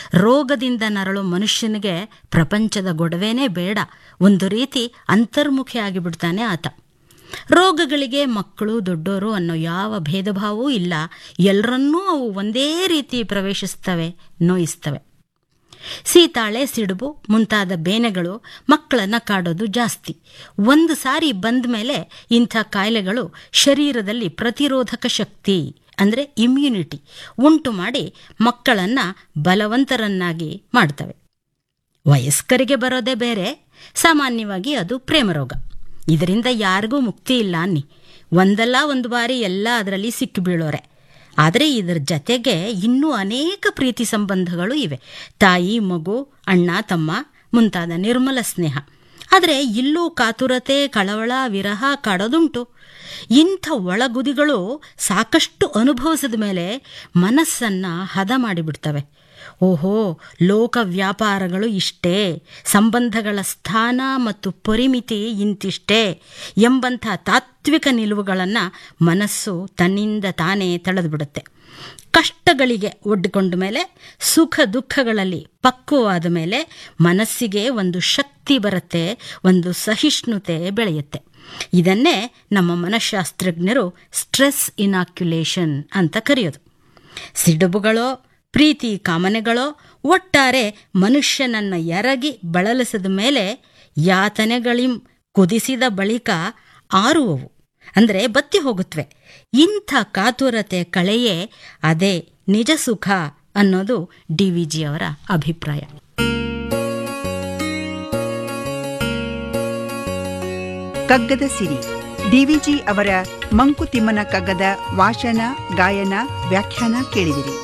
ರೋಗದಿಂದ ನರಳು ಮನುಷ್ಯನಿಗೆ ಪ್ರಪಂಚದ ಗೊಡವೆನೇ ಬೇಡ ಒಂದು ರೀತಿ ಅಂತರ್ಮುಖಿ ಆಗಿಬಿಡ್ತಾನೆ ಆತ ರೋಗಗಳಿಗೆ ಮಕ್ಕಳು ದೊಡ್ಡೋರು ಅನ್ನೋ ಯಾವ ಭೇದ ಭಾವವೂ ಇಲ್ಲ ಎಲ್ಲರನ್ನೂ ಅವು ಒಂದೇ ರೀತಿ ಪ್ರವೇಶಿಸ್ತವೆ ನೋಯಿಸ್ತವೆ ಸೀತಾಳೆ ಸಿಡುಬು ಮುಂತಾದ ಬೇನೆಗಳು ಮಕ್ಕಳನ್ನು ಕಾಡೋದು ಜಾಸ್ತಿ ಒಂದು ಸಾರಿ ಬಂದ ಮೇಲೆ ಇಂಥ ಕಾಯಿಲೆಗಳು ಶರೀರದಲ್ಲಿ ಪ್ರತಿರೋಧಕ ಶಕ್ತಿ ಅಂದರೆ ಇಮ್ಯುನಿಟಿ ಉಂಟು ಮಾಡಿ ಮಕ್ಕಳನ್ನು ಬಲವಂತರನ್ನಾಗಿ ಮಾಡ್ತವೆ ವಯಸ್ಕರಿಗೆ ಬರೋದೇ ಬೇರೆ ಸಾಮಾನ್ಯವಾಗಿ ಅದು ಪ್ರೇಮರೋಗ ಇದರಿಂದ ಯಾರಿಗೂ ಮುಕ್ತಿ ಇಲ್ಲ ಅನ್ನಿ ಒಂದಲ್ಲ ಒಂದು ಬಾರಿ ಎಲ್ಲ ಅದರಲ್ಲಿ ಸಿಕ್ಕಿ ಬೀಳೋರೆ ಆದರೆ ಇದರ ಜತೆಗೆ ಇನ್ನೂ ಅನೇಕ ಪ್ರೀತಿ ಸಂಬಂಧಗಳು ಇವೆ ತಾಯಿ ಮಗು ಅಣ್ಣ ತಮ್ಮ ಮುಂತಾದ ನಿರ್ಮಲ ಸ್ನೇಹ ಆದರೆ ಇಲ್ಲೂ ಕಾತುರತೆ ಕಳವಳ ವಿರಹ ಕಾಡೋದುಂಟು ಇಂಥ ಒಳಗುದಿಗಳು ಸಾಕಷ್ಟು ಅನುಭವಿಸಿದ ಮೇಲೆ ಮನಸ್ಸನ್ನು ಹದ ಮಾಡಿಬಿಡ್ತವೆ ಓಹೋ ಲೋಕ ವ್ಯಾಪಾರಗಳು ಇಷ್ಟೇ ಸಂಬಂಧಗಳ ಸ್ಥಾನ ಮತ್ತು ಪರಿಮಿತಿ ಇಂತಿಷ್ಟೇ ಎಂಬಂಥ ತಾತ್ವಿಕ ನಿಲುವುಗಳನ್ನು ಮನಸ್ಸು ತನ್ನಿಂದ ತಾನೇ ತಳೆದುಬಿಡುತ್ತೆ ಕಷ್ಟಗಳಿಗೆ ಒಡ್ಡಿಕೊಂಡ ಮೇಲೆ ಸುಖ ದುಃಖಗಳಲ್ಲಿ ಪಕ್ವವಾದ ಮೇಲೆ ಮನಸ್ಸಿಗೆ ಒಂದು ಶಕ್ತಿ ಬರುತ್ತೆ ಒಂದು ಸಹಿಷ್ಣುತೆ ಬೆಳೆಯುತ್ತೆ ಇದನ್ನೇ ನಮ್ಮ ಮನಃಶಾಸ್ತ್ರಜ್ಞರು ಸ್ಟ್ರೆಸ್ ಇನಾಕ್ಯುಲೇಷನ್ ಅಂತ ಕರೆಯೋದು ಸಿಡುಬುಗಳೋ ಪ್ರೀತಿ ಕಾಮನೆಗಳೋ ಒಟ್ಟಾರೆ ಮನುಷ್ಯನನ್ನು ಎರಗಿ ಬಳಲಿಸಿದ ಮೇಲೆ ಯಾತನೆಗಳಿಂ ಕುದಿಸಿದ ಬಳಿಕ ಆರುವವು ಅಂದರೆ ಬತ್ತಿ ಹೋಗುತ್ತವೆ ಇಂಥ ಕಾತುರತೆ ಕಳೆಯೇ ಅದೇ ನಿಜ ಸುಖ ಅನ್ನೋದು ಡಿ ವಿ ಜಿ ಅವರ ಅಭಿಪ್ರಾಯ ಕಗ್ಗದ ಸಿರಿ ಡಿವಿಜಿ ಅವರ ಮಂಕುತಿಮ್ಮನ ಕಗ್ಗದ ವಾಚನ ಗಾಯನ ವ್ಯಾಖ್ಯಾನ ಕೇಳಿದಿರಿ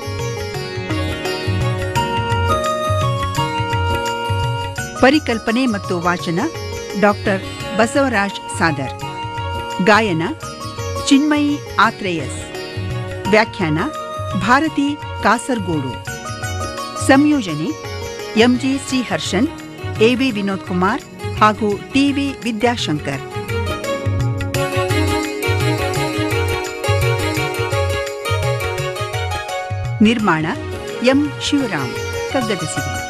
ಪರಿಕಲ್ಪನೆ ಮತ್ತು ವಾಚನ ಡಾಕ್ಟರ್ ಬಸವರಾಜ್ ಸಾದರ್ ಗಾಯನ ಚಿನ್ಮಯಿ ಆತ್ರೇಯಸ್ ವ್ಯಾಖ್ಯಾನ ಭಾರತಿ ಕಾಸರ್ಗೋಡು ಸಂಯೋಜನೆ ಎಂಜಿ ಶ್ರೀಹರ್ಷನ್ ಎವಿ ವಿನೋದ್ ಕುಮಾರ್ ಹಾಗೂ ಟಿವಿ ವಿದ್ಯಾಶಂಕರ್ ನಿರ್ಮಾಣ ಎಂ ಶಿವರಾಮ್ ಕಗ್ಗದ ಸಿರಿ